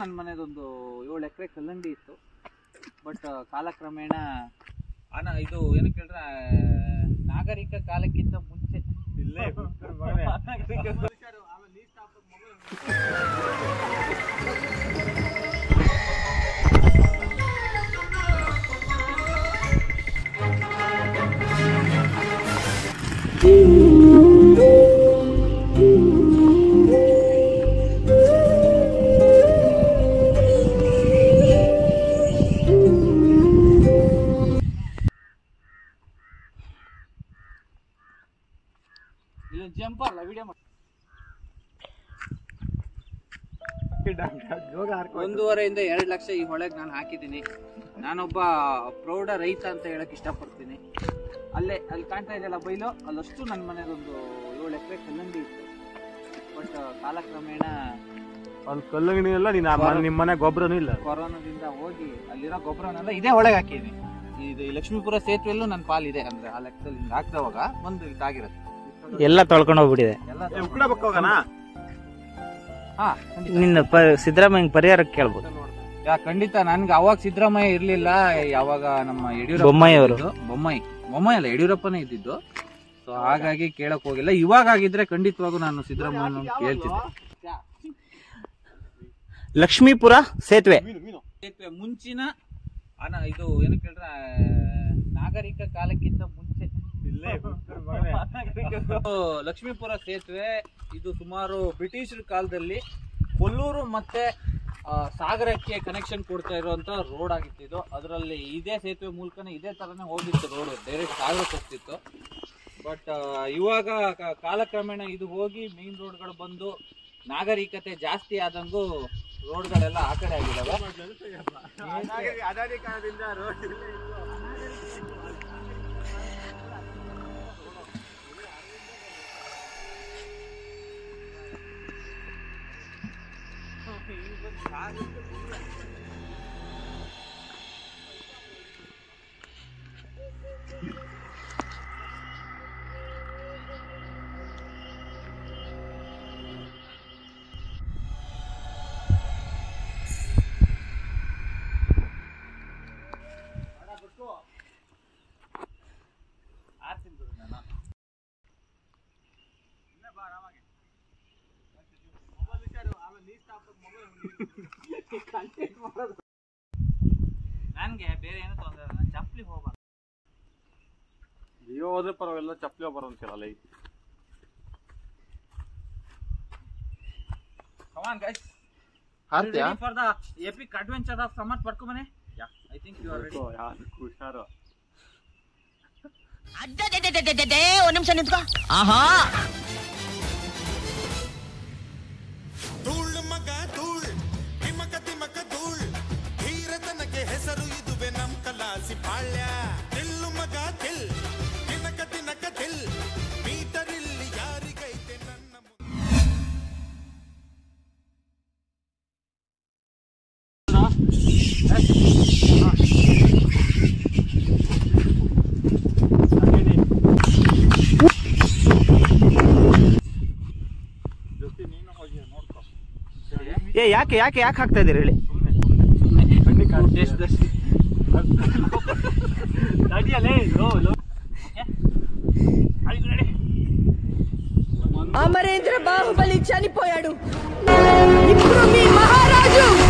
ನನ್ನ ಮನೆದೊಂದು ಏಳು ಎಕರೆ ಕಲ್ಲಂಗಡಿ ಇತ್ತು ಬಟ್ ಕಾಲಕ್ರಮೇಣ ಅನ ಇದು ಏನು ಕೇಳಿದ್ರೆ ನಾಗರಿಕ ಕಾಲಕ್ಕಿಂತ ಮುಂಚೆ ಇಲ್ಲೇ ಇಲ್ಲೊಂದು ಜಂಪರ್ ವಿಡಿಯೋ ಮಾಡಿ ಯೋಗ ಹಾರ್ಕೊ ಒಂದೂವರೆಯಿಂದ ಎರಡು ಲಕ್ಷ ಈ ಹೊಳೆಗೆ ನಾನು ಹಾಕಿದ್ದೀನಿ ನಾನೊಬ್ಬ ಪ್ರೌಢ ರೈತ ಅಂತ ಹೇಳಕ್ ಇಷ್ಟಪಡ್ತೀನಿ ಅಲ್ಲೇ ಅಲ್ಲಿ ಕಾಣ್ತಾ ಇದೆಯಲ್ಲ ಬೈಲು ಅಲ್ಲಷ್ಟು ನನ್ನ ಮನೆದೊಂದು ಏಳು ಎಕರೆ ಕಲ್ಲಂಗಡಿ ಇತ್ತು ಬಟ್ ಕಾಲಕ್ರಮೇಣ ಅಲ್ಲಿ ಕಲ್ಲಂಗಡಿ ಎಲ್ಲ ನೀನ್ ಆ ಮನೆ- ನಿಮ್ ಮನೆ ಗೊಬ್ಬರನೂ ಇಲ್ಲ ಕೊರೋನಾದಿಂದ ಹೋಗಿ ಅಲ್ಲಿರೋ ಗೊಬ್ಬರನೆಲ್ಲ ಇದೇ ಒಳಗೆ ಹಾಕಿದ್ದೀನಿ ಇದು ಈ ಲಕ್ಷ್ಮೀಪುರ ಸೇತುವೆಲ್ಲೂ ನನ್ನ ಪಾಲಿದೆ ಅಂದ್ರೆ ಆ ಲೆಕ್ಕದಲ್ಲಿ ಹಿಂಗೆ ಹಾಕ್ದವಾಗ ಒಂದು ಇದಾಗಿರುತ್ತೆ ಎಲ್ಲ ತೊಳ್ಕೊಂಡು ಹೋಗ್ಬಿಟ್ಟಿದೆ ಎಲ್ಲ ಉಕ್ಕಡ ಬಕ್ಕ ಹೋಗೋಣ ಹಾ ಖಂಡಿತ. ನಿನ್ನ ಪ ಸಿದ್ದರಾಮಯ್ಯ ಪರಿಹಾರ ಕೇಳ್ಬೋದು ಯಾ ಖಂಡಿತ ನನ್ಗೆ ಅವಾಗ ಸಿದ್ದರಾಮಯ್ಯ ಇರ್ಲಿಲ್ಲ ಯಾವಾಗ ನಮ್ಮ ಯಡಿಯೂರಪ್ಪ ಬೊಮ್ಮಾಯಿ ಅವರು. ಇದ್ದಿದ್ದು. ಬೊಮ್ಮಾಯಿ ಬೊಮ್ಮಾಯಿ ಅಲ್ಲ ಯಡಿಯೂರಪ್ಪನೇ ಇದ್ದಿದ್ದು ಸೊ ಹಾಗಾಗಿ ಕೇಳಕ್ ಹೋಗಿಲ್ಲ ಇವಾಗ ಆಗಿದ್ರೆ ಖಂಡಿತವಾಗೂ ನಾನು ಸಿದ್ದರಾಮಯ್ಯ ಕೇಳ್ತಿದ್ದೆ ಲಕ್ಷ್ಮೀಪುರ ಸೇತುವೆ ಸೇತುವೆ ಮುಂಚಿನ ಅನ ಇದು ಏನು ಕೇಳಿದ್ರೆ ನಾಗರಿಕ ಕಾಲಕ್ಕಿಂತ ಮುಂಚೆ ಇಲ್ಲೇ ಇದು ಲಕ್ಷ್ಮೀಪುರ ಸೇತುವೆ ಇದು ಸುಮಾರು ಬ್ರಿಟಿಷರ ಕಾಲದಲ್ಲಿ ಕೊಲ್ಲೂರು ಮತ್ತೆ ಆ, ಸಾಗರಕ್ಕೆ ಕನೆಕ್ಷನ್ ಕೊಡ್ತಾ ಇರುವಂತ ರೋಡ್ ಆಗಿತ್ತು ಇದು ಅದರಲ್ಲಿ ಇದೇ ಸೇತುವೆ ಮೂಲಕನೇ ಇದೇ ತರನೇ ಹೋಗಿತ್ತು ರೋಡ್ ಡೈರೆಕ್ಟ್ ಸಾಗರಕ್ಕೆ ಹೋಗ್ತಿತ್ತು ಬಟ್ ಇವಾಗ ಕ- ಕಾಲಕ್ರಮೇಣ ಇದು ಹೋಗಿ ಮೇನ್ ರೋಡ್ಗಳು ಬಂದು ನಾಗರಿಕತೆ ಜಾಸ್ತಿ ಆದಂಗೂ ರೋಡ್ಗಳೆಲ್ಲ ಆ ಕಡೆ ಆಗಿದಾವೆ ನನ್ಗೆ ಬೇರೆ ಏನು ತೊಂದರೆ ಇಲ್ಲ ಚಪ್ಪಲಿ ಹೋಗ್ಬಾರ್ದು ಅಯ್ಯೋ ಹೋದ್ರೆ ಪರವಾಗಿಲ್ಲ ಚಪ್ಪಲಿ ಬರೋ ಅಂತೀರಲ್ಲ ಈ Come on, guys. ಹಾರ್ತ್ಯಾ? Ready for the epic adventure of Samarth Parkumane? Yeah, I think you are ready. ಯಾರು ಹುಷಾರು ಅಡ್ಡಡ್ಡಡ್ಡಡ್ಡಡ್ಡೇ, ಒಂದ್ ನಿಮಿಷ ನಿಂತ್ಕೋ ಆಹಾ ಧೂಳ್ ಮಗ ಧೂಳ್ ತಿಮಕ ತಿಮಕ ಧೂಳ್ ಧೀರತನಕ್ಕೆ ಹೆಸರು ಇದುವೆ ನಮ್ ಕಲಾಸಿ ಪಾಳ್ಯ ತಿಲ್ಲು ಮಗ ತಿಲ್ ತಿನಕ ತಿನಕ ತಿಲ್ ಮೀಟರ್ ಇಲ್ಲಿ ಯಾರಿಗೈತೆ ನನ್ನ ಮು- ಜೊತೆ ನೀನು ಹೋಗಿ ನೋಡ್ಕೊ ಏ ಯಾಕೆ ಯಾಕೆ ಯಾಕೆ ಹಾಕ್ತಾ ಇದೀರಿ ಹೇಳಿ Taste the sea. ನಡಿಯಲೇ ಲೋ ಲೋ అమరేంద్ర బాహుబలి చనిపోయాడు ఇప్పుడు మీ మహారాజు